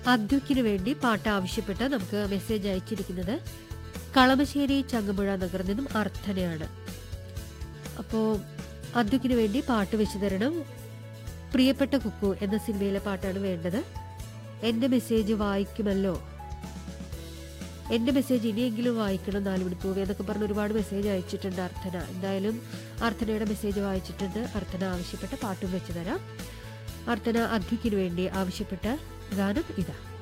അദ്വയ്ക്കിന് വേണ്ടി പാട്ട് ആവശ്യപ്പെട്ട് നമുക്ക് മെസ്സേജ് അയച്ചിരിക്കുന്നത് കളമശ്ശേരി ചങ്ങമ്പുഴ നഗറിൽ നിന്നും അർത്ഥനയാണ് അപ്പോൾ അദ്വയ്ക്കിന് വേണ്ടി പാട്ട് വെച്ച് തരണം പ്രിയപ്പെട്ട കുക്കു എന്ന സിനിമയിലെ പാട്ടാണ് വേണ്ടത് എൻ്റെ മെസ്സേജ് വായിക്കുമല്ലോ എൻ്റെ മെസ്സേജ് ഇനിയെങ്കിലും വായിക്കണം നാല് മണിക്കൂർ എന്നൊക്കെ പറഞ്ഞ് ഒരുപാട് മെസ്സേജ് അയച്ചിട്ടുണ്ട് അർത്ഥന എന്തായാലും അർത്ഥനയുടെ മെസ്സേജ് വായിച്ചിട്ടുണ്ട് അർത്ഥന ആവശ്യപ്പെട്ട പാട്ടും വെച്ച് തരാം അർത്ഥന അദ്വയ്ക്കിന് വേണ്ടി ആവശ്യപ്പെട്ട ഗാനം ഇതാ